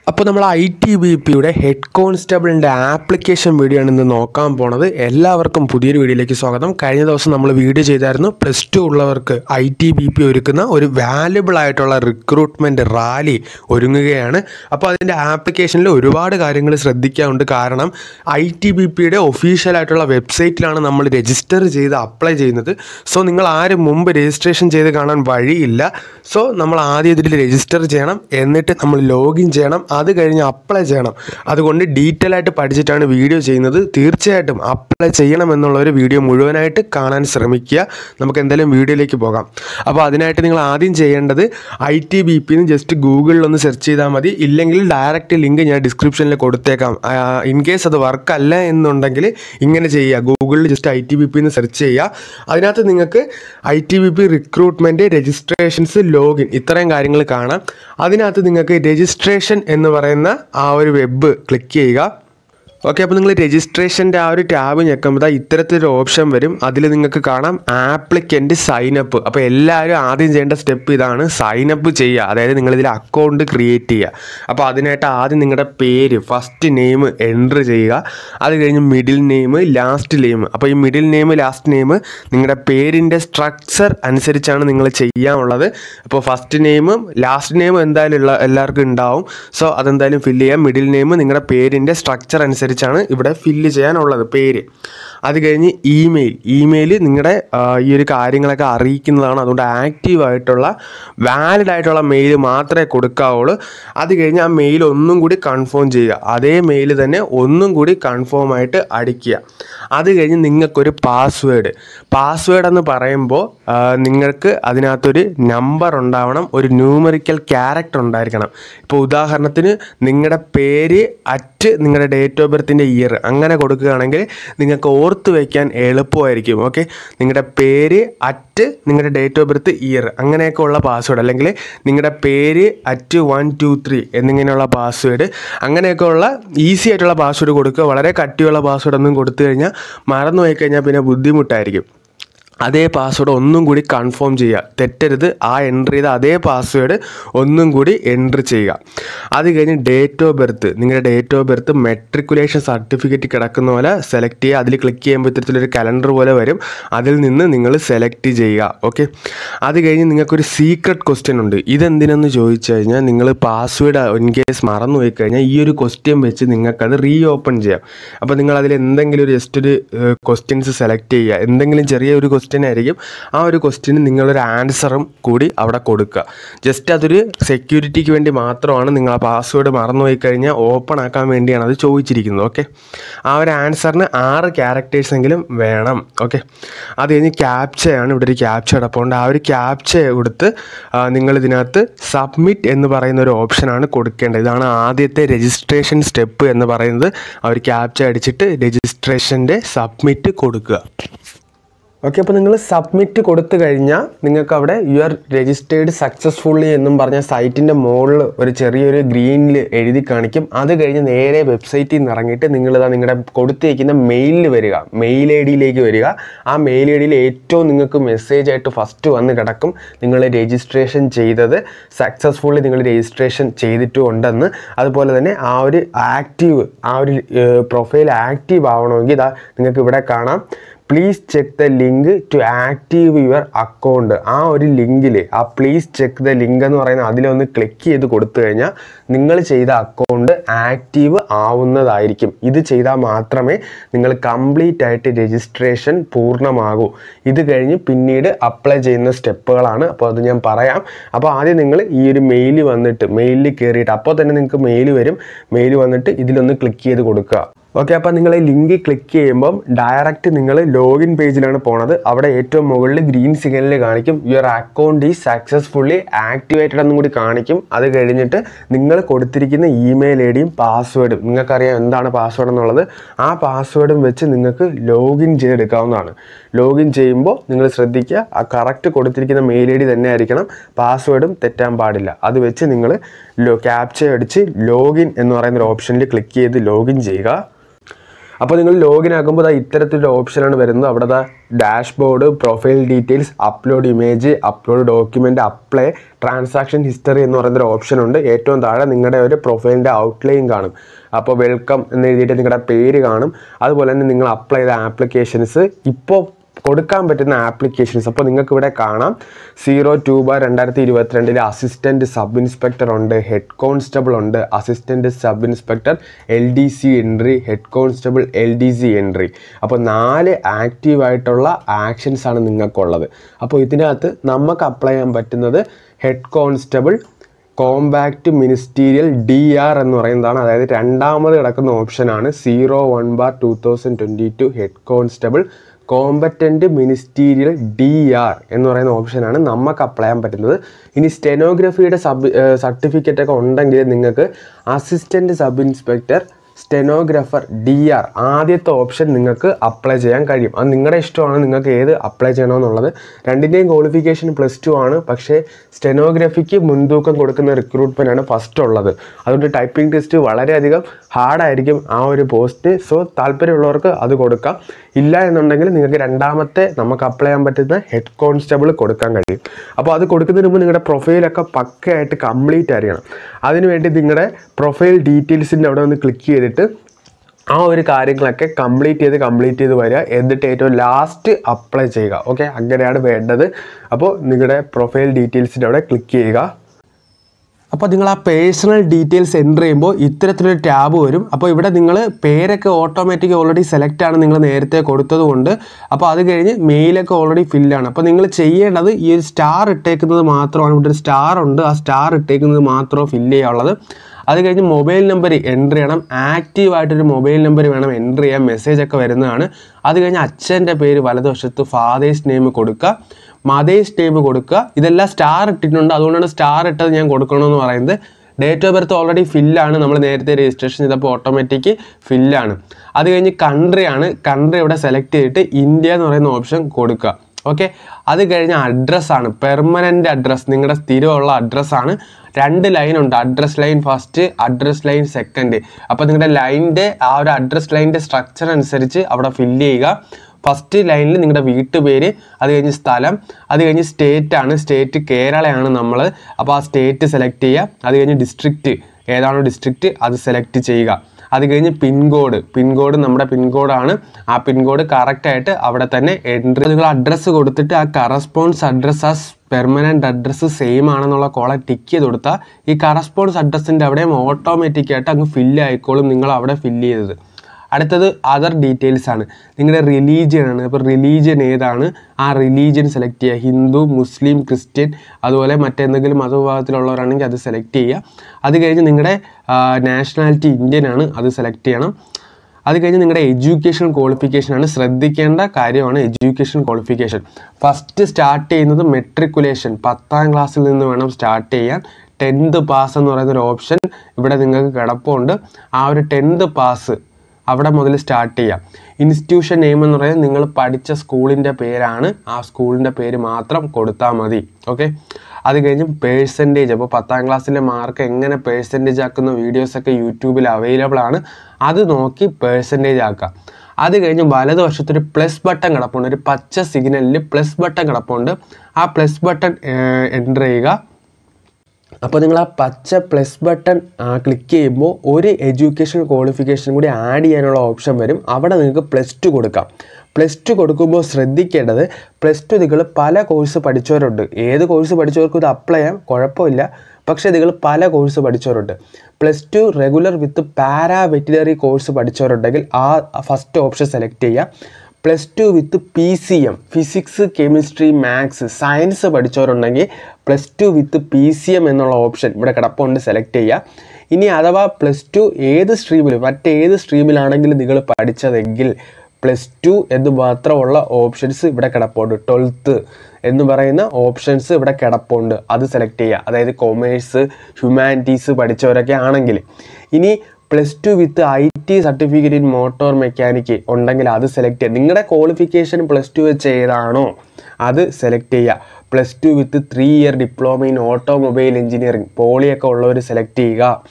അപ്പോൾ നമ്മൾ I T B പിയുടെ ഹെഡ് കോൺസ്റ്റബിളിൻ്റെ ആപ്ലിക്കേഷൻ വീഡിയോ ആണ് ഇന്ന് നോക്കാൻ പോണത് എല്ലാവർക്കും പുതിയൊരു വീഡിയോയിലേക്ക് സ്വാഗതം കഴിഞ്ഞ ദിവസം നമ്മൾ വീഡിയോ ചെയ്തായിരുന്നു പ്ലസ് ടു ഉള്ളവർക്ക് ഐ ടി ബി പി ഒരുക്കുന്ന ഒരു വാല്യുബിൾ ആയിട്ടുള്ള റിക്രൂട്ട്മെൻറ്റ് റാലി ഒരുങ്ങുകയാണ് അപ്പോൾ അതിൻ്റെ ആപ്ലിക്കേഷനിൽ ഒരുപാട് കാര്യങ്ങൾ ശ്രദ്ധിക്കാറുണ്ട് കാരണം ഐ ടി ബി പിയുടെ ഒഫീഷ്യലായിട്ടുള്ള വെബ്സൈറ്റിലാണ് നമ്മൾ രജിസ്റ്റർ ചെയ്ത് അപ്ലൈ ചെയ്യുന്നത് സോ നിങ്ങൾ ആരും മുമ്പ് രജിസ്ട്രേഷൻ ചെയ്ത് കാണാൻ വഴിയില്ല സോ നമ്മൾ ആദ്യം ഇതിൽ രജിസ്റ്റർ ചെയ്യണം എന്നിട്ട് നമ്മൾ ലോഗിൻ ചെയ്യണം അത് കഴിഞ്ഞ് അപ്ലൈ ചെയ്യണം അതുകൊണ്ട് ഡീറ്റെയിൽ ആയിട്ട് പഠിച്ചിട്ടാണ് വീഡിയോ ചെയ്യുന്നത് തീർച്ചയായിട്ടും അപ്ലൈ ചെയ്യണം എന്നുള്ള ഒരു വീഡിയോ മുഴുവനായിട്ട് കാണാൻ ശ്രമിക്കുക നമുക്ക് എന്തായാലും വീഡിയോയിലേക്ക് പോകാം അപ്പോൾ അതിനായിട്ട് നിങ്ങൾ ആദ്യം ചെയ്യേണ്ടത് ഐ ടി ബി പി എന്ന് ജസ്റ്റ് ഗൂഗിളിൽ ഒന്ന് സെർച്ച് ചെയ്താൽ മതി ഇല്ലെങ്കിൽ ഡയറക്റ്റ് ലിങ്ക് ഞാൻ ഡിസ്ക്രിപ്ഷനിൽ കൊടുത്തേക്കാം ഇൻ കേസ് അത് വർക്ക് അല്ല എന്നുണ്ടെങ്കിൽ ഇങ്ങനെ ചെയ്യുക ഗൂഗിളിൽ just I T B P എന്ന് സെർച്ച് ചെയ്യുക അതിനകത്ത് നിങ്ങൾക്ക് I T B P recruitment registrations login ഇത്രയും കാര്യങ്ങൾ കാണാം അതിനകത്ത് നിങ്ങൾക്ക് രജിസ്ട്രേഷൻ എന്ന് പറയുന്ന ആ ഒരു വെബ് ക്ലിക്ക് ചെയ്യുക ഓക്കെ അപ്പോൾ നിങ്ങൾ രജിസ്ട്രേഷൻ്റെ ആ ഒരു ടാബ് ഞെക്കുമ്പോൾ ദാ ഇത്തരത്തിലൊരു ഓപ്ഷൻ വരും അതിൽ നിങ്ങൾക്ക് കാണാം ആപ്ലിക്കൻ്റ് സൈനപ്പ് അപ്പോൾ എല്ലാവരും ആദ്യം ചെയ്യേണ്ട സ്റ്റെപ്പ് ഇതാണ് സൈനപ്പ് ചെയ്യുക അതായത് നിങ്ങളിതിൽ അക്കൗണ്ട് ക്രിയേറ്റ് ചെയ്യുക അപ്പോൾ അതിനായിട്ട് ആദ്യം നിങ്ങളുടെ പേര് ഫസ്റ്റ് നെയിം എൻറ്റർ ചെയ്യുക അത് കഴിഞ്ഞ് മിഡിൽ നെയിം ലാസ്റ്റ് നെയിം അപ്പോൾ ഈ മിഡിൽ നെയിം ലാസ്റ്റ് നെയിം നിങ്ങളുടെ പേരിൻ്റെ സ്ട്രക്ചർ അനുസരിച്ചാണ് നിങ്ങൾ ചെയ്യാനുള്ളത് അപ്പോൾ ഫസ്റ്റ് നെയിമും ലാസ്റ്റ് നെയിമും എന്തായാലും ഉള്ള എല്ലാവർക്കും ഉണ്ടാവും സോ അതെന്തായാലും ഫില്ല് ചെയ്യാം മിഡിൽ നെയിം നിങ്ങളുടെ പേരിൻ്റെ സ്ട്രക്ചർ അനുസരിച്ചാണ് ഇവിടെ ഫില്ല് ചെയ്യാനുള്ളത് പേര് അത് കഴിഞ്ഞ് ഇമെയിൽ ഇമെയിൽ നിങ്ങളുടെ ആ, ഈ ഒരു കാര്യങ്ങളൊക്കെ അറിയിക്കുന്നതാണ് അതുകൊണ്ട് ആക്റ്റീവ് ആയിട്ടുള്ള വാലിഡ് ആയിട്ടുള്ള മെയിൽ മാത്രമേ കൊടുക്കാവുള്ളൂ അത് കഴിഞ്ഞ് ആ മെയിൽ ഒന്നും കൂടി കൺഫേം ചെയ്യുക അതേ മെയിൽ തന്നെ ഒന്നും കൂടി കൺഫേം ആയിട്ട് അടിക്കുക അത് കഴിഞ്ഞ് നിങ്ങൾക്കൊരു പാസ്വേഡ് പാസ്വേഡ് എന്ന് പറയുമ്പോൾ ആ, നിങ്ങൾക്ക് അതിനകത്തൊരു നമ്പർ ഉണ്ടാവണം ഒരു ന്യൂമറിക്കൽ ക്യാരക്ടർ ഉണ്ടായിരിക്കണം ഇപ്പോൾ ഉദാഹരണത്തിന് നിങ്ങളുടെ പേര് അറ്റ് നിങ്ങളുടെ ഡേറ്റ് ഓഫ് ബർത്തിൻ്റെ ഇയർ അങ്ങനെ കൊടുക്കുകയാണെങ്കിൽ നിങ്ങൾക്ക് ഓർത്ത് വയ്ക്കാൻ എളുപ്പമായിരിക്കും ഓക്കെ നിങ്ങളുടെ പേര് അറ്റ് നിങ്ങളുടെ ഡേറ്റ് ഓഫ് ബർത്ത് ഇയർ അങ്ങനെയൊക്കെ ഉള്ള പാസ്വേഡ് അല്ലെങ്കിൽ നിങ്ങളുടെ പേര് അറ്റ് വൺ ടു ത്രീ എന്നിങ്ങനെയുള്ള പാസ്വേഡ് അങ്ങനെയൊക്കെ ഉള്ള ഈസി ആയിട്ടുള്ള പാസ്വേഡ് കൊടുക്കുക വളരെ കട്ടിയുള്ള പാസ്വേഡ് ഒന്നും കൊടുത്തു കഴിഞ്ഞാൽ മറന്നു പോയി കഴിഞ്ഞാൽ പിന്നെ ബുദ്ധിമുട്ടായിരിക്കും അതേ പാസ്വേഡ് ഒന്നും കൂടി കൺഫേം ചെയ്യുക തെറ്റരുത് ആ എൻ്റർ ചെയ്ത അതേ പാസ്വേഡ് ഒന്നും കൂടി എൻ്റർ ചെയ്യുക അത് കഴിഞ്ഞ് ഡേറ്റ് ഓഫ് ബർത്ത് നിങ്ങളുടെ date of birth matriculation certificate കിടക്കുന്ന പോലെ സെലക്ട് ചെയ്യുക അതിൽ ക്ലിക്ക് ചെയ്യുമ്പോൾ ഇത്തരത്തിലൊരു കലണ്ടർ പോലെ വരും അതിൽ നിന്ന് നിങ്ങൾ സെലക്ട് ചെയ്യുക ഓക്കെ അത് കഴിഞ്ഞ് നിങ്ങൾക്കൊരു സീക്രട്ട് ക്വസ്റ്റ്യൻ ഉണ്ട് ഇതെന്തിനെന്ന് ചോദിച്ചു കഴിഞ്ഞാൽ നിങ്ങൾ പാസ്വേഡ് ഇൻ കേസ് മറന്നു പോയി കഴിഞ്ഞാൽ ഈ ഒരു ക്വസ്റ്റ്യൻ വെച്ച് നിങ്ങൾക്കത് റീ ഓപ്പൺ ചെയ്യാം അപ്പോൾ നിങ്ങൾ അതിൽ എന്തെങ്കിലും ഒരു ജസ്റ്റ് ഒരു ക്വസ്റ്റ്യൻസ് സെലക്ട് ചെയ്യുക എന്തെങ്കിലും ചെറിയ ഒരു ക്വസ്റ്റ്യൻ ആയിരിക്കും ആ ഒരു ക്വസ്റ്റ്യന് നിങ്ങളൊരു ആൻസറും കൂടി അവിടെ കൊടുക്കുക ജസ്റ്റ് അതൊരു സെക്യൂരിറ്റിക്ക് വേണ്ടി മാത്രമാണ് നിങ്ങൾ ആ പാസ്വേഡ് മറന്നുപോയി കഴിഞ്ഞാൽ ഓപ്പൺ ആക്കാൻ വേണ്ടിയാണ് അത് ചോദിച്ചിരിക്കുന്നത് ഓക്കെ ആ ഒരു ആൻസറിന് ആറ് ക്യാരക്ടേഴ്സ് എങ്കിലും വേണം ഓക്കെ അത് കഴിഞ്ഞ് ക്യാപ്ചയാണ് ഇവിടെ ഒരു ക്യാപ്ച കിടപ്പുണ്ട് ആ ഒരു ക്യാപ്ച കൊടുത്ത് ആ, നിങ്ങൾ ഇതിനകത്ത് സബ്മിറ്റ് എന്ന് പറയുന്ന ഒരു ഓപ്ഷനാണ് കൊടുക്കേണ്ടത് ഇതാണ് ആദ്യത്തെ രജിസ്ട്രേഷൻ സ്റ്റെപ്പ് എന്ന് പറയുന്നത് ആ ഒരു ക്യാപ്ച അടിച്ചിട്ട് രജിസ്ട്രേഷൻ്റെ സബ്മിറ്റ് കൊടുക്കുക ഓക്കെ അപ്പോൾ നിങ്ങൾ സബ്മിറ്റ് കൊടുത്തു കഴിഞ്ഞാൽ നിങ്ങൾക്ക് അവിടെ യു ആർ രജിസ്റ്റേർഡ് സക്സസ്ഫുള്ളി എന്നും പറഞ്ഞ സൈറ്റിൻ്റെ മുകളിൽ ഒരു ചെറിയൊരു ഗ്രീനിൽ എഴുതി കാണിക്കും അത് കഴിഞ്ഞ് നേരെ വെബ്സൈറ്റിൽ നിന്ന് ഇറങ്ങിയിട്ട് നിങ്ങളിതാ നിങ്ങളുടെ കൊടുത്തേക്കുന്ന മെയിലിൽ വരിക മെയിൽ ഐ ഡിയിലേക്ക് വരിക ആ മെയിൽ ഐ ഡിയിൽ ഏറ്റവും നിങ്ങൾക്ക് മെസ്സേജ് ആയിട്ട് ഫസ്റ്റ് വന്ന് കിടക്കും നിങ്ങൾ രജിസ്ട്രേഷൻ ചെയ്തത് സക്സസ്ഫുള്ളി നിങ്ങൾ രജിസ്ട്രേഷൻ ചെയ്തിട്ടും ഉണ്ടെന്ന് അതുപോലെ തന്നെ ആ ഒരു ആക്റ്റീവ് ആ ഒരു പ്രൊഫൈൽ ആക്റ്റീവ് ആവണമെങ്കിൽ ഇതാ നിങ്ങൾക്ക് ഇവിടെ കാണാം please check the link to active your account ആ ഒരു ലിങ്കിൽ ആ പ്ലീസ് ചെക്ക് ദ ലിങ്ക് എന്ന് പറയുന്ന അതിലൊന്ന് ക്ലിക്ക് ചെയ്ത് കൊടുത്തു കഴിഞ്ഞാൽ നിങ്ങൾ ചെയ്ത അക്കൗണ്ട് ആക്റ്റീവ് ആവുന്നതായിരിക്കും ഇത് ചെയ്താൽ മാത്രമേ നിങ്ങൾ കംപ്ലീറ്റ് ആയിട്ട് രജിസ്ട്രേഷൻ പൂർണ്ണമാകൂ ഇത് കഴിഞ്ഞ് പിന്നീട് അപ്ലൈ ചെയ്യുന്ന സ്റ്റെപ്പുകളാണ് അപ്പോൾ അത് ഞാൻ പറയാം അപ്പോൾ ആദ്യം നിങ്ങൾ ഈ ഒരു മെയിൽ വന്നിട്ട് മെയിലിൽ കയറിയിട്ട് അപ്പോൾ തന്നെ നിങ്ങൾക്ക് മെയിൽ വരും മെയിൽ വന്നിട്ട് ഇതിലൊന്ന് ക്ലിക്ക് ചെയ്ത് കൊടുക്കുക ഓക്കെ അപ്പോൾ നിങ്ങൾ ഈ ലിങ്ക് ക്ലിക്ക് ചെയ്യുമ്പം ഡയറക്റ്റ് നിങ്ങൾ ലോഗിൻ പേജിലാണ് പോണത് അവിടെ ഏറ്റവും മുകളിൽ ഗ്രീൻ സിഗ്നലിൽ കാണിക്കും യുവർ അക്കൗണ്ട് ഈ സക്സസ്ഫുള്ളി ആക്ടിവേറ്റഡ് എന്നും കൂടി കാണിക്കും അത് കഴിഞ്ഞിട്ട് നിങ്ങൾ കൊടുത്തിരിക്കുന്ന ഇമെയിൽ ഐ ഡിയും പാസ്വേഡും നിങ്ങൾക്കറിയാം എന്താണ് പാസ്വേഡ് എന്നുള്ളത് ആ പാസ്വേഡും വെച്ച് നിങ്ങൾക്ക് ലോഗിൻ ചെയ്തെടുക്കാവുന്നതാണ് ലോഗിൻ ചെയ്യുമ്പോൾ നിങ്ങൾ ശ്രദ്ധിക്കുക ആ കറക്റ്റ് കൊടുത്തിരിക്കുന്ന മെയിൽ ഐ ഡി തന്നെ ആയിരിക്കണം പാസ്വേഡും തെറ്റാൻ പാടില്ല അത് വെച്ച് നിങ്ങൾ ലോ ക്യാപ്ചർ അടിച്ച് ലോഗിൻ എന്ന് പറയുന്ന ഒരു ഓപ്ഷനിൽ ക്ലിക്ക് ചെയ്ത് ലോഗിൻ ചെയ്യുക അപ്പോൾ നിങ്ങൾ ലോഗിൻ ആക്കുമ്പോൾ ദാ ഇത്തരത്തിലൊരു ഓപ്ഷനാണ് വരുന്നത് അവിടെ ദാ dashboard profile details upload image upload document apply transaction history എന്ന് പറയുന്ന ഒരു ഓപ്ഷൻ ഉണ്ട് ഏറ്റവും താഴെ നിങ്ങളുടെ ഒരു പ്രൊഫൈലിൻ്റെ ഔട്ട്ലൈൻ കാണും അപ്പോൾ വെൽക്കം എന്ന് എഴുതിയിട്ട് നിങ്ങളുടെ പേര് കാണും അതുപോലെ തന്നെ നിങ്ങൾ അപ്ലൈ ചെയ്ത ആപ്ലിക്കേഷൻസ് ഇപ്പോൾ കൊടുക്കാൻ പറ്റുന്ന ആപ്ലിക്കേഷൻസ് അപ്പോൾ നിങ്ങൾക്ക് ഇവിടെ കാണാം സീറോ ടു ബാർ രണ്ടായിരത്തി ഇരുപത്തിരണ്ടിലെ അസിസ്റ്റൻറ്റ് സബ് ഇൻസ്പെക്ടർ ഉണ്ട് ഹെഡ് കോൺസ്റ്റബിൾ ഉണ്ട് assistant sub inspector L D C entry head constable L D C entry അപ്പോൾ നാല് ആക്റ്റീവായിട്ടുള്ള ആക്ഷൻസ് ആണ് നിങ്ങൾക്കുള്ളത് അപ്പോൾ ഇതിനകത്ത് നമുക്ക് അപ്ലൈ ചെയ്യാൻ പറ്റുന്നത് head constable compact ministerial D R എന്ന് പറയുന്നതാണ് അതായത് രണ്ടാമത് കിടക്കുന്ന ഓപ്ഷനാണ് zero one bar two thousand twenty two head constable competent ministerial D R എന്ന് പറയുന്ന ഓപ്ഷനാണ് നമുക്ക് അപ്ലൈ ചെയ്യാൻ പറ്റുന്നത് ഇനി സ്റ്റെനോഗ്രഫിയുടെ സബ് സർട്ടിഫിക്കറ്റ് ഒക്കെ ഉണ്ടെങ്കിൽ നിങ്ങൾക്ക് assistant sub inspector stenographer D R ആദ്യത്തെ ഓപ്ഷൻ നിങ്ങൾക്ക് അപ്ലൈ ചെയ്യാൻ കഴിയും അത് നിങ്ങളുടെ ഇഷ്ടമാണ് നിങ്ങൾക്ക് ഏത് അപ്ലൈ ചെയ്യണമെന്നുള്ളത് രണ്ടിൻ്റെയും ക്വാളിഫിക്കേഷൻ പ്ലസ് ടു ആണ് പക്ഷേ സ്റ്റെനോഗ്രഫിക്ക് മുൻതൂക്കം കൊടുക്കുന്ന റിക്രൂട്ട്മെൻ്റ് ആണ് ഫസ്റ്റ് ഉള്ളത് അതുകൊണ്ട് ടൈപ്പിംഗ് ടെസ്റ്റ് വളരെയധികം ഹാർഡായിരിക്കും ആ ഒരു പോസ്റ്റ് സോ താല്പര്യമുള്ളവർക്ക് അത് കൊടുക്കാം ഇല്ല എന്നുണ്ടെങ്കിൽ നിങ്ങൾക്ക് രണ്ടാമത്തെ നമുക്ക് അപ്ലൈ ചെയ്യാൻ പറ്റുന്ന ഹെഡ് കോൺസ്റ്റബിൾ കൊടുക്കാൻ കഴിയും അപ്പോൾ അത് കൊടുക്കുന്നതിന് മുമ്പ് നിങ്ങളുടെ പ്രൊഫൈലൊക്കെ പക്കയായിട്ട് കംപ്ലീറ്റ് ആയിരിക്കണം അതിനുവേണ്ടി നിങ്ങളുടെ പ്രൊഫൈൽ ഡീറ്റെയിൽസിൻ്റെ അവിടെ ഒന്ന് ക്ലിക്ക് ചെയ്തിട്ട് ആ ഒരു കാര്യങ്ങളൊക്കെ കംപ്ലീറ്റ് ചെയ്ത് കംപ്ലീറ്റ് ചെയ്ത് വരിക എന്നിട്ട് ഏറ്റവും ലാസ്റ്റ് അപ്ലൈ ചെയ്യുക ഓക്കെ അങ്ങനെയാണ് വേണ്ടത് അപ്പോൾ നിങ്ങളുടെ പ്രൊഫൈൽ ഡീറ്റെയിൽസിൻ്റെ അവിടെ ക്ലിക്ക് ചെയ്യുക അപ്പോൾ നിങ്ങൾ ആ പേഴ്സണൽ ഡീറ്റെയിൽസ് എൻ്റർ ചെയ്യുമ്പോൾ ഇത്തരത്തിലൊരു ടാബ് വരും അപ്പോൾ ഇവിടെ നിങ്ങൾ പേരൊക്കെ ഓട്ടോമാറ്റിക് ഓൾറെഡി സെലക്ട് ആണ് നിങ്ങൾ നേരത്തെ കൊടുത്തത് കൊണ്ട് അപ്പോൾ അത് കഴിഞ്ഞ് മെയിലൊക്കെ ഓൾറെഡി ഫില്ലാണ് അപ്പോൾ നിങ്ങൾ ചെയ്യേണ്ടത് ഈ ഒരു സ്റ്റാർ ഇട്ടേക്കുന്നത് മാത്രമാണ് ഇവിടെ ഒരു സ്റ്റാർ ഉണ്ട് ആ സ്റ്റാർ ഇട്ടേക്കുന്നത് മാത്രമേ ഫില്ല് ചെയ്യാനുള്ളത് അത് കഴിഞ്ഞ് മൊബൈൽ നമ്പർ എൻ്റർ ചെയ്യണം ആക്റ്റീവ് ആയിട്ടൊരു മൊബൈൽ നമ്പർ വേണം എൻ്റർ ചെയ്യാൻ മെസ്സേജ് ഒക്കെ വരുന്നതാണ് അത് കഴിഞ്ഞ് അച്ഛൻ്റെ പേര് വലതുവശത്ത് ഫാദേഴ്സ് നെയിം കൊടുക്കുക മദേഴ്സ് നെയിം കൊടുക്കുക ഇതെല്ലാം സ്റ്റാർ ഇട്ടിട്ടുണ്ട് അതുകൊണ്ടാണ് സ്റ്റാർ ഇട്ടത് ഞാൻ കൊടുക്കണമെന്ന് പറയുന്നത് ഡേറ്റ് ഓഫ് ബർത്ത് ഓൾറെഡി ഫില്ലാണ് നമ്മൾ നേരത്തെ രജിസ്ട്രേഷൻ ചെയ്തപ്പോൾ ഓട്ടോമാറ്റിക് ഫില്ലാണ് അത് കഴിഞ്ഞ് കൺട്രി ആണ് കൺട്രി ഇവിടെ സെലക്ട് ചെയ്തിട്ട് ഇന്ത്യ എന്ന് പറയുന്ന ഓപ്ഷൻ കൊടുക്കുക ഓക്കെ അത് കഴിഞ്ഞ അഡ്രസ്സാണ് പെർമനൻ്റ് അഡ്രസ്സ് നിങ്ങളുടെ സ്ഥിരമുള്ള അഡ്രസ്സാണ് രണ്ട് ലൈൻ ഉണ്ട് address line first address line second അപ്പോൾ നിങ്ങളുടെ ലൈനിൻ്റെ ആ ഒരു അഡ്രസ് ലൈനിൻ്റെ സ്ട്രക്ചർ അനുസരിച്ച് അവിടെ ഫില്ല് ചെയ്യുക ഫസ്റ്റ് ലൈനിൽ നിങ്ങളുടെ വീട്ടുപേര് അത് കഴിഞ്ഞ് സ്ഥലം അത് കഴിഞ്ഞ് സ്റ്റേറ്റ് ആണ് സ്റ്റേറ്റ് കേരളയാണ് നമ്മൾ അപ്പോൾ ആ സ്റ്റേറ്റ് സെലക്ട് ചെയ്യുക അത് കഴിഞ്ഞ് ഡിസ്ട്രിക്റ്റ് ഏതാണോ ഡിസ്ട്രിക്റ്റ് അത് സെലക്ട് ചെയ്യുക അത് കഴിഞ്ഞ് പിൻകോഡ് പിൻകോഡ് നമ്മുടെ പിൻകോഡാണ് ആ പിൻകോഡ് കറക്റ്റായിട്ട് അവിടെ തന്നെ എൻട്രി നിങ്ങൾ അഡ്രസ്സ് കൊടുത്തിട്ട് ആ കറസ്പോൺസ് അഡ്രസ്സ് ആ പെർമനൻ്റ് അഡ്രസ്സ് സെയിം ആണെന്നുള്ള കോളെ ടിക്ക് ചെയ്ത് കൊടുത്താൽ ഈ കറസ്പോൺസ് അഡ്രസ്സിൻ്റെ അവിടെയും ഓട്ടോമാറ്റിക്കായിട്ട് അങ്ങ് ഫില്ല് ആയിക്കോളും നിങ്ങൾ അവിടെ ഫില്ല് ചെയ്തത് അടുത്തത് അതർ ഡീറ്റെയിൽസ് ആണ് നിങ്ങളുടെ റിലീജിയൻ ആണ് ഇപ്പോൾ റിലീജിയൻ ഏതാണ് ആ റിലീജിയൻ സെലക്ട് ചെയ്യുക ഹിന്ദു മുസ്ലിം ക്രിസ്ത്യൻ അതുപോലെ മറ്റെന്തെങ്കിലും മതവിഭാഗത്തിലുള്ളവരാണെങ്കിൽ അത് സെലക്ട് ചെയ്യുക അത് കഴിഞ്ഞ് നിങ്ങളുടെ നാഷണാലിറ്റി ഇന്ത്യൻ ആണ് അത് സെലക്ട് ചെയ്യണം അത് കഴിഞ്ഞ് നിങ്ങളുടെ എഡ്യൂക്കേഷൻ ക്വാളിഫിക്കേഷൻ ആണ് ശ്രദ്ധിക്കേണ്ട കാര്യമാണ് എഡ്യൂക്കേഷൻ ക്വാളിഫിക്കേഷൻ ഫസ്റ്റ് സ്റ്റാർട്ട് ചെയ്യുന്നത് മെട്രിക്കുലേഷൻ പത്താം ക്ലാസ്സിൽ നിന്ന് വേണം സ്റ്റാർട്ട് ചെയ്യാൻ ടെൻത്ത് പാസ് എന്ന് പറയുന്ന ഒരു ഓപ്ഷൻ ഇവിടെ നിങ്ങൾക്ക് കിടപ്പുണ്ട് ആ ഒരു ടെൻത്ത് പാസ് അവിടെ മുതൽ സ്റ്റാർട്ട് ചെയ്യാം ഇൻസ്റ്റിറ്റ്യൂഷൻ നെയിം എന്ന് പറയുന്നത് നിങ്ങൾ പഠിച്ച സ്കൂളിൻ്റെ പേരാണ് ആ സ്കൂളിൻ്റെ പേര് മാത്രം കൊടുത്താൽ മതി ഓക്കെ അത് കഴിഞ്ഞ് പേഴ്സൻറ്റേജ് അപ്പോൾ പത്താം ക്ലാസ്സിലെ മാർക്ക് എങ്ങനെ പേഴ്സൻറ്റേജ് ആക്കുന്ന വീഡിയോസൊക്കെ യൂട്യൂബിൽ അവൈലബിൾ ആണ് അത് നോക്കി പേഴ്സൻറ്റേജ് ആക്കുക അത് കഴിഞ്ഞ് വലതുവശത്തൊരു പ്ലസ് ബട്ടൺ കിടപ്പുണ്ട് ഒരു പച്ച സിഗ്നലിൽ പ്ലസ് ബട്ടൺ കിടപ്പുണ്ട് ആ പ്ലസ് ബട്ടൺ എൻ്റർ ചെയ്യുക അപ്പോൾ നിങ്ങൾ ആ പച്ച പ്ലസ് ബട്ടൺ ക്ലിക്ക് ചെയ്യുമ്പോൾ ഒരു എഡ്യൂക്കേഷൻ ക്വാളിഫിക്കേഷൻ കൂടി ആഡ് ചെയ്യാനുള്ള ഓപ്ഷൻ വരും അവിടെ നിങ്ങൾക്ക് പ്ലസ് ടു കൊടുക്കാം പ്ലസ് ടു കൊടുക്കുമ്പോൾ ശ്രദ്ധിക്കേണ്ടത് പ്ലസ് ടു നിങ്ങൾ പല കോഴ്സ് പഠിച്ചവരുണ്ട് ഏത് കോഴ്സ് പഠിച്ചവർക്കും ഇത് അപ്ലൈ ചെയ്യാം കുഴപ്പമില്ല പക്ഷേ നിങ്ങൾ പല കോഴ്സ് പഠിച്ചവരുണ്ട് plus two regular with para veterinary course പഠിച്ചവരുണ്ടെങ്കിൽ ആ ഫസ്റ്റ് ഓപ്ഷൻ സെലക്ട് ചെയ്യുക plus two with P C M physics chemistry maths science പഠിച്ചവരുണ്ടെങ്കിൽ plus two with P C M എന്നുള്ള ഓപ്ഷൻ ഇവിടെ കിടപ്പുണ്ട് സെലക്ട് ചെയ്യുക ഇനി അഥവാ പ്ലസ് ടു ഏത് സ്ട്രീമിൽ മറ്റേത് സ്ട്രീമിലാണെങ്കിലും നിങ്ങൾ പഠിച്ചതെങ്കിൽ പ്ലസ് ടു എന്ന് മാത്രമുള്ള ഓപ്ഷൻസ് ഇവിടെ കിടപ്പുണ്ട് ട്വൽത്ത് എന്ന് പറയുന്ന ഓപ്ഷൻസ് ഇവിടെ കിടപ്പുണ്ട് അത് സെലക്ട് ചെയ്യുക അതായത് കൊമേഴ്സ് ഹ്യൂമാനിറ്റീസ് പഠിച്ചവരൊക്കെ ആണെങ്കിൽ ഇനി plus two with I T certificate in motor mechanic ഉണ്ടെങ്കിൽ അത് സെലക്ട് ചെയ്യുക നിങ്ങളുടെ ക്വാളിഫിക്കേഷൻ പ്ലസ് ടു വെച്ച് ഏതാണോ അത് സെലക്ട് ചെയ്യുക plus two with three year diploma in automobile engineering പോളിയൊക്കെ ഉള്ളവർ സെലക്ട് ചെയ്യുക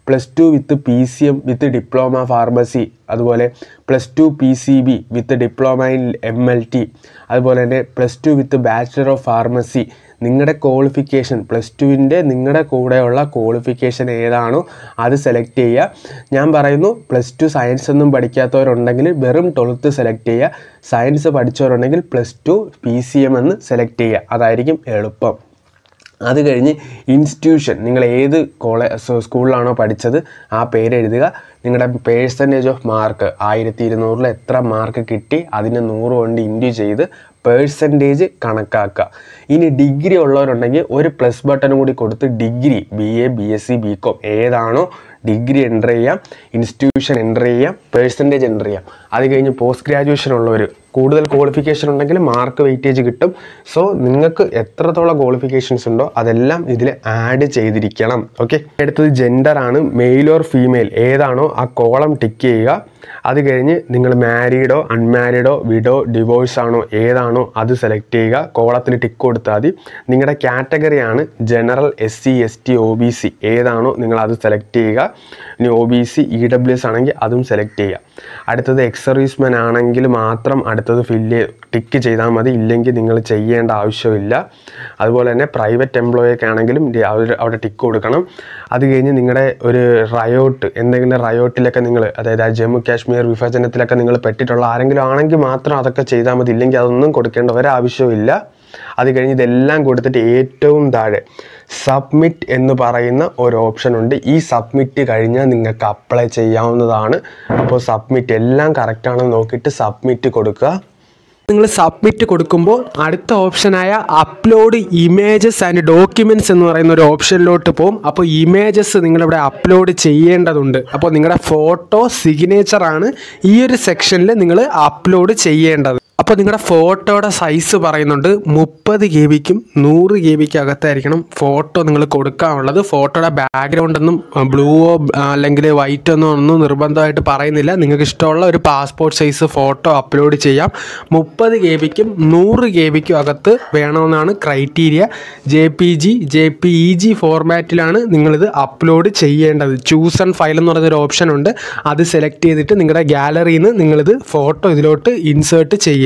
plus two with P C M with diploma pharmacy അതുപോലെ plus two P C B with diploma in M L T അതുപോലെ തന്നെ plus two with bachelor of pharmacy നിങ്ങളുടെ qualification plus ടുവിൻ്റെ നിങ്ങളുടെ കൂടെയുള്ള ക്വാളിഫിക്കേഷൻ ഏതാണോ അത് സെലക്ട് ചെയ്യുക ഞാൻ പറയുന്നു പ്ലസ് ടു സയൻസ് ഒന്നും പഠിക്കാത്തവരുണ്ടെങ്കിൽ വെറും ട്വൽത്ത് സെലക്ട് ചെയ്യുക സയൻസ് പഠിച്ചവരുണ്ടെങ്കിൽ plus two P C M എന്ന് സെലക്ട് ചെയ്യുക അതായിരിക്കും എളുപ്പം അത് കഴിഞ്ഞ് ഇൻസ്റ്റിറ്റ്യൂഷൻ നിങ്ങൾ ഏത് കോളേജ് സ്കൂളിലാണോ പഠിച്ചത് ആ പേര് എഴുതുക നിങ്ങളുടെ പേഴ്സൻറ്റേജ് ഓഫ് മാർക്ക് ആയിരത്തി ഇരുന്നൂറിൽ എത്ര മാർക്ക് കിട്ടി അതിനെ നൂറ് കൊണ്ട് ഇൻറ്റു ചെയ്ത് പേഴ്സൻറ്റേജ് കണക്കാക്കുക ഇനി ഡിഗ്രി ഉള്ളവരുണ്ടെങ്കിൽ ഒരു പ്ലസ് ബട്ടൺ കൂടി കൊടുത്ത് degree B A B S C B com ഏതാണോ ഡിഗ്രി എൻ്റർ ചെയ്യാം ഇൻസ്റ്റിറ്റ്യൂഷൻ എൻ്റർ ചെയ്യാം പേഴ്സൻറ്റേജ് എൻ്റർ ചെയ്യാം അത് കഴിഞ്ഞ് പോസ്റ്റ് ഗ്രാജുവേഷൻ ഉള്ളവർ കൂടുതൽ ക്വാളിഫിക്കേഷൻ ഉണ്ടെങ്കിൽ മാർക്ക് വെയിറ്റേജ് കിട്ടും സോ നിങ്ങൾക്ക് എത്രത്തോളം ക്വാളിഫിക്കേഷൻസ് ഉണ്ടോ അതെല്ലാം ഇതിൽ ആഡ് ചെയ്തിരിക്കണം ഓക്കെ അടുത്തത് ജെൻഡർ ആണ് മെയിൽ ഓർ ഫീമെയിൽ ഏതാണോ ആ കോളം ടിക്ക് ചെയ്യുക അത് കഴിഞ്ഞ് നിങ്ങൾ മാരീഡോ അൺമാരീഡോ വിഡോ ഡിവോഴ്സ് ആണോ ഏതാണോ അത് സെലക്ട് ചെയ്യുക കോളത്തിൽ ടിക്ക് കൊടുത്താൽ മതി നിങ്ങളുടെ കാറ്റഗറിയാണ് general S C S T O B C ഏതാണോ നിങ്ങൾ അത് സെലക്ട് ചെയ്യുക ഇനി O B C E W S ആണെങ്കിൽ അതും സെലക്ട് ചെയ്യുക അടുത്തത് എക്സ് സർവീസ്മാൻ ആണെങ്കിൽ മാത്രം അടുത്തത് ഫില്ല് ടിക്ക് ചെയ്താൽ മതി ഇല്ലെങ്കിൽ നിങ്ങൾ ചെയ്യേണ്ട ആവശ്യമില്ല അതുപോലെ തന്നെ പ്രൈവറ്റ് എംപ്ലോയി ഒക്കെ ആണെങ്കിലും ഡി- അവിടെ അവിടെ ടിക്ക് കൊടുക്കണം അത് കഴിഞ്ഞ് നിങ്ങളുടെ ഒരു റയോട്ട് എന്തെങ്കിലും റയോട്ടിലൊക്കെ നിങ്ങൾ അതായത് ആ ജമ്മു കാശ്മീർ വിഭജനത്തിലൊക്കെ നിങ്ങൾ പെട്ടിട്ടുള്ള ആരെങ്കിലും ആണെങ്കിൽ മാത്രം അതൊക്കെ ചെയ്താൽ മതി ഇല്ലെങ്കിൽ അതൊന്നും കൊടുക്കേണ്ട ഒരാവശ്യമില്ല അത് കഴിഞ്ഞ് ഇതെല്ലാം കൊടുത്തിട്ട് ഏറ്റവും താഴെ സബ്മിറ്റ് എന്ന് പറയുന്ന ഒരു ഓപ്ഷൻ ഉണ്ട് ഈ സബ്മിറ്റ് കഴിഞ്ഞാൽ നിങ്ങൾക്ക് അപ്ലൈ ചെയ്യാവുന്നതാണ് അപ്പോൾ സബ്മിറ്റ് എല്ലാം കറക്റ്റാണെന്ന് നോക്കിയിട്ട് സബ്മിറ്റ് കൊടുക്കുക നിങ്ങൾ സബ്മിറ്റ് കൊടുക്കുമ്പോൾ അടുത്ത ഓപ്ഷനായ അപ്ലോഡ് ഇമേജസ് ആൻഡ് ഡോക്യുമെൻറ്റ്സ് എന്ന് പറയുന്ന ഒരു ഓപ്ഷനിലോട്ട് പോകും അപ്പോൾ ഇമേജസ് നിങ്ങളിവിടെ അപ്ലോഡ് ചെയ്യേണ്ടതുണ്ട് അപ്പോൾ നിങ്ങളുടെ ഫോട്ടോ സിഗ്നേച്ചറാണ് ഈ ഒരു സെക്ഷനിൽ നിങ്ങൾ അപ്ലോഡ് ചെയ്യേണ്ടത് അപ്പോൾ നിങ്ങളുടെ ഫോട്ടോയുടെ സൈസ് പറയുന്നുണ്ട് മുപ്പത് കെ ബിക്കും നൂറ് കെ ബിക്കും അകത്തായിരിക്കണം ഫോട്ടോ നിങ്ങൾ കൊടുക്കാനുള്ളത് ഫോട്ടോയുടെ ബാക്ക്ഗ്രൗണ്ട് ഒന്നും ബ്ലൂവോ അല്ലെങ്കിൽ വൈറ്റ് ഒന്നും ഒന്നും നിർബന്ധമായിട്ട് പറയുന്നില്ല നിങ്ങൾക്ക് ഇഷ്ടമുള്ള ഒരു പാസ്പോർട്ട് സൈസ് ഫോട്ടോ അപ്ലോഡ് ചെയ്യാം മുപ്പത് കെ ബിക്കും നൂറ് കെ ബിക്കും അകത്ത് വേണമെന്നാണ് criteria J P G J P E G ഫോർമാറ്റിലാണ് നിങ്ങളിത് അപ്ലോഡ് ചെയ്യേണ്ടത് ചൂസ് ആൻഡ് ഫയൽ എന്ന് പറയുന്നൊരു ഓപ്ഷൻ ഉണ്ട് അത് സെലക്ട് ചെയ്തിട്ട് നിങ്ങളുടെ ഗാലറിയിൽ നിന്ന് നിങ്ങളിത് ഫോട്ടോ ഇതിലോട്ട് ഇൻസേർട്ട് ചെയ്യുക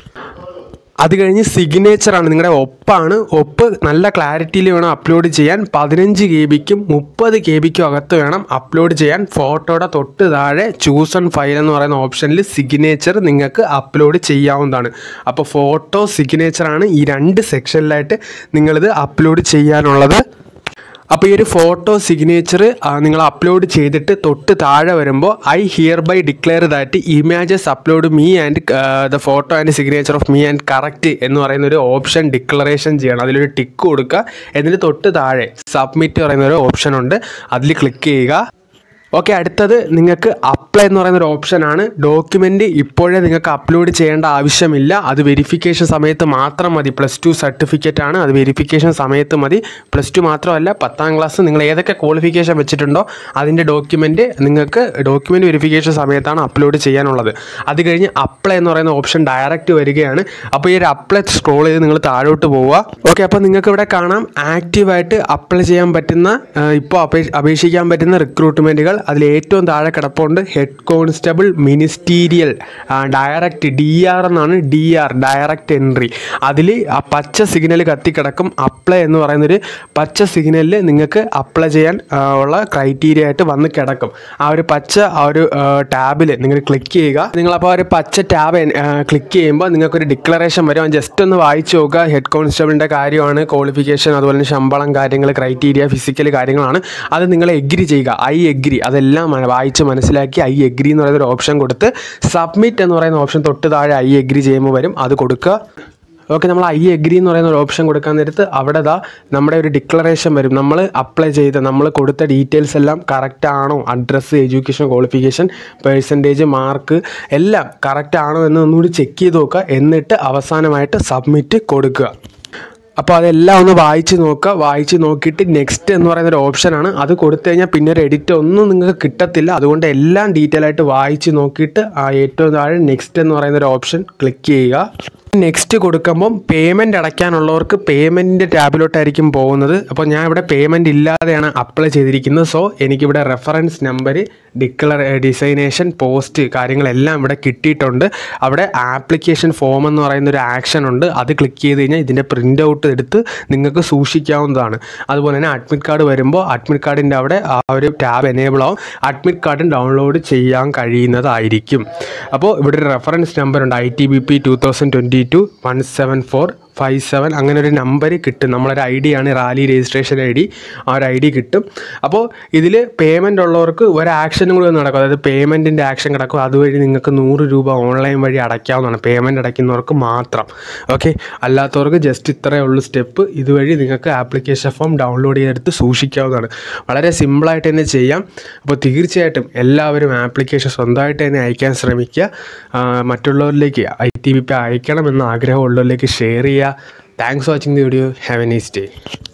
അത് കഴിഞ്ഞ് സിഗ്നേച്ചറാണ് നിങ്ങളുടെ ഒപ്പാണ് ഒപ്പ് നല്ല ക്ലാരിറ്റിയിൽ വേണം അപ്ലോഡ് ചെയ്യാൻ പതിനഞ്ച് കെ ബിക്കും മുപ്പത് കെ ബിക്കും അകത്ത് വേണം അപ്ലോഡ് ചെയ്യാൻ ഫോട്ടോയുടെ തൊട്ട് താഴെ ചൂസ് ആൻഡ് ഫയൽ എന്ന് പറയുന്ന ഓപ്ഷനിൽ സിഗ്നേച്ചർ നിങ്ങൾക്ക് അപ്ലോഡ് ചെയ്യാവുന്നതാണ് അപ്പോൾ ഫോട്ടോ സിഗ്നേച്ചറാണ് ഈ രണ്ട് സെക്ഷനിലായിട്ട് നിങ്ങളിത് അപ്ലോഡ് ചെയ്യാനുള്ളത് അപ്പോൾ ഈ ഒരു ഫോട്ടോ സിഗ്നേച്ചർ നിങ്ങൾ അപ്ലോഡ് ചെയ്തിട്ട് തൊട്ട് താഴെ വരുമ്പോൾ I hereby declare that images upload me and the photo and signature of me and correct എന്ന് പറയുന്ന ഒരു ഓപ്ഷൻ ഡിക്ലറേഷൻ ചെയ്യണം അതിലൊരു ടിക്ക് കൊടുക്കുക എന്നിട്ട് തൊട്ട് താഴെ സബ്മിറ്റ് പറയുന്ന ഒരു ഓപ്ഷൻ ഉണ്ട് അതിൽ ക്ലിക്ക് ചെയ്യുക ഓക്കെ അടുത്തത് നിങ്ങൾക്ക് അപ്ലൈ എന്ന് പറയുന്ന ഒരു ഓപ്ഷനാണ് ഡോക്യുമെൻ്റ് ഇപ്പോഴേ നിങ്ങൾക്ക് അപ്ലോഡ് ചെയ്യേണ്ട ആവശ്യമില്ല അത് വെരിഫിക്കേഷൻ സമയത്ത് മാത്രം മതി പ്ലസ് ടു സർട്ടിഫിക്കറ്റ് ആണ് അത് വെരിഫിക്കേഷൻ സമയത്ത് മതി പ്ലസ് ടു മാത്രമല്ല പത്താം ക്ലാസ് നിങ്ങൾ ഏതൊക്കെ ക്വാളിഫിക്കേഷൻ വെച്ചിട്ടുണ്ടോ അതിൻ്റെ ഡോക്യുമെൻ്റ് നിങ്ങൾക്ക് ഡോക്യുമെൻ്റ് വെരിഫിക്കേഷൻ സമയത്താണ് അപ്ലോഡ് ചെയ്യാനുള്ളത് അത് കഴിഞ്ഞ് അപ്ലൈ എന്ന് പറയുന്ന ഓപ്ഷൻ ഡയറക്റ്റ് വരികയാണ് അപ്പോൾ ഈ ഒരു അപ്ലൈ സ്ക്രോൾ ചെയ്ത് നിങ്ങൾ താഴോട്ട് പോവുക ഓക്കെ അപ്പോൾ നിങ്ങൾക്ക് ഇവിടെ കാണാം ആക്റ്റീവായിട്ട് അപ്ലൈ ചെയ്യാൻ പറ്റുന്ന ഇപ്പോൾ അപേക്ഷിക്കാൻ പറ്റുന്ന റിക്രൂട്ട്മെൻറ്റുകൾ അതിൽ ഏറ്റവും താഴെ കിടപ്പുണ്ട് head constable ministerial direct D R എന്നാണ് ഡി ആർ ഡയറക്റ്റ് എൻട്രി അതിൽ ആ പച്ച സിഗ്നൽ കത്തിക്കിടക്കും അപ്ലൈ എന്ന് പറയുന്നൊരു പച്ച സിഗ്നലിൽ നിങ്ങൾക്ക് അപ്ലൈ ചെയ്യാൻ ആ, ഉള്ള ക്രൈറ്റീരിയ ആയിട്ട് വന്ന് കിടക്കും ആ ഒരു പച്ച ആ ഒരു ടാബിൽ നിങ്ങൾ ക്ലിക്ക് ചെയ്യുക നിങ്ങളപ്പോൾ ആ ഒരു പച്ച ടാബ് ക്ലിക്ക് ചെയ്യുമ്പോൾ നിങ്ങൾക്കൊരു ഡിക്ലറേഷൻ വരും ജസ്റ്റ് ഒന്ന് വായിച്ചു നോക്കുക ഹെഡ് കോൺസ്റ്റബിളിൻ്റെ കാര്യമാണ് ക്വാളിഫിക്കേഷൻ അതുപോലെ തന്നെ ശമ്പളം കാര്യങ്ങൾ ക്രൈറ്റീരിയ ഫിസിക്കൽ കാര്യങ്ങളാണ് അത് നിങ്ങൾ എഗ്രി ചെയ്യുക ഐ എഗ്രി അതെല്ലാം മ- വായിച്ച് മനസ്സിലാക്കി ഐ എഗ്രി എന്ന് പറയുന്ന ഒരു ഓപ്ഷൻ കൊടുത്ത് സബ്മിറ്റ് എന്ന് പറയുന്ന ഓപ്ഷൻ തൊട്ട് താഴെ ഐ എഗ്രി ചെയ്യുമ്പോൾ വരും അത് കൊടുക്കുക ഓക്കെ നമ്മൾ ഐ എഗ്രി എന്ന് പറയുന്ന ഒരു ഓപ്ഷൻ കൊടുക്കാൻ നേരത്ത് അവിടെ ദാ നമ്മുടെ ഒരു ഡിക്ലറേഷൻ വരും നമ്മൾ അപ്ലൈ ചെയ്ത നമ്മൾ കൊടുത്ത ഡീറ്റെയിൽസ് എല്ലാം കറക്റ്റ് ആണോ address education qualification percentage mark എല്ലാം കറക്റ്റ് ആണോ എന്ന് ഒന്നുകൂടി ചെക്ക് ചെയ്ത് നോക്കുക എന്നിട്ട് അവസാനമായിട്ട് സബ്മിറ്റ് കൊടുക്കുക അപ്പോൾ അതെല്ലാം ഒന്ന് വായിച്ച് നോക്കുക വായിച്ച് നോക്കിയിട്ട് നെക്സ്റ്റ് എന്ന് പറയുന്ന ഒരു ഓപ്ഷനാണ് അത് കൊടുത്തു കഴിഞ്ഞാൽ പിന്നെ ഒരു എഡിറ്റ് ഒന്നും നിങ്ങൾക്ക് കിട്ടത്തില്ല അതുകൊണ്ട് എല്ലാം ഡീറ്റെയിൽ ആയിട്ട് വായിച്ച് നോക്കിയിട്ട് ആ ഏറ്റവും താഴെ നെക്സ്റ്റ് എന്ന് പറയുന്ന ഒരു ഓപ്ഷൻ ക്ലിക്ക് ചെയ്യുക നെക്സ്റ്റ് കൊടുക്കുമ്പം പേയ്മെൻറ്റ് അടയ്ക്കാനുള്ളവർക്ക് പേയ്മെൻറ്റിൻ്റെ ടാബിലോട്ടായിരിക്കും പോകുന്നത് അപ്പോൾ ഞാൻ ഇവിടെ പേയ്മെൻറ്റ് ഇല്ലാതെയാണ് അപ്ലൈ ചെയ്തിരിക്കുന്നത് സോ എനിക്കിവിടെ reference number declare designation post കാര്യങ്ങളെല്ലാം ഇവിടെ കിട്ടിയിട്ടുണ്ട് അവിടെ ആപ്ലിക്കേഷൻ ഫോം എന്ന് പറയുന്ന ഒരു ആക്ഷൻ ഉണ്ട് അത് ക്ലിക്ക് ചെയ്ത് കഴിഞ്ഞാൽ ഇതിൻ്റെ പ്രിൻ്റ് ഔട്ട് എടുത്ത് നിങ്ങൾക്ക് സൂക്ഷിക്കാവുന്നതാണ് അതുപോലെ തന്നെ അഡ്മിറ്റ് കാർഡ് വരുമ്പോൾ അഡ്മിറ്റ് കാർഡിൻ്റെ അവിടെ ആ ഒരു ടാബ് എനേബിൾ ആവും അഡ്മിറ്റ് കാർഡും ഡൗൺലോഡ് ചെയ്യാൻ കഴിയുന്നതായിരിക്കും അപ്പോൾ ഇവിടെ ഒരു റെഫറൻസ് നമ്പർ ഉണ്ട് I T B P two thousand twenty two one seven four five seven അങ്ങനെ ഒരു നമ്പർ കിട്ടും നമ്മളൊരു ഐ ഡി ആണ് റാലി രജിസ്ട്രേഷൻ ഐ ഡി ആ ഒരു ഐ ഡി കിട്ടും അപ്പോൾ ഇതിൽ പേയ്മെൻ്റ് ഉള്ളവർക്ക് ഒരു ആക്ഷനും കൂടി നടക്കും അതായത് പേയ്മെൻറ്റിൻ്റെ ആക്ഷൻ കിടക്കും അതുവഴി നിങ്ങൾക്ക് നൂറ് രൂപ ഓൺലൈൻ വഴി അടയ്ക്കാവുന്നതാണ് പേയ്മെൻറ്റ് അടയ്ക്കുന്നവർക്ക് മാത്രം ഓക്കെ അല്ലാത്തവർക്ക് ജസ്റ്റ് ഇത്രയേ ഉള്ളൂ സ്റ്റെപ്പ് ഇതുവഴി നിങ്ങൾക്ക് ആപ്ലിക്കേഷൻ ഫോം ഡൗൺലോഡ് ചെയ്തെടുത്ത് സൂക്ഷിക്കാവുന്നതാണ് വളരെ സിമ്പിളായിട്ട് തന്നെ ചെയ്യാം അപ്പോൾ തീർച്ചയായിട്ടും എല്ലാവരും ആപ്ലിക്കേഷൻ സ്വന്തമായിട്ട് തന്നെ അയക്കാൻ ശ്രമിക്കുക ആ, മറ്റുള്ളവരിലേക്ക് ഐ ടി ബി പി അയക്കണമെന്ന് ആഗ്രഹമുള്ളവരിലേക്ക് ഷെയർ ചെയ്യുക thanks watching the video have a nice day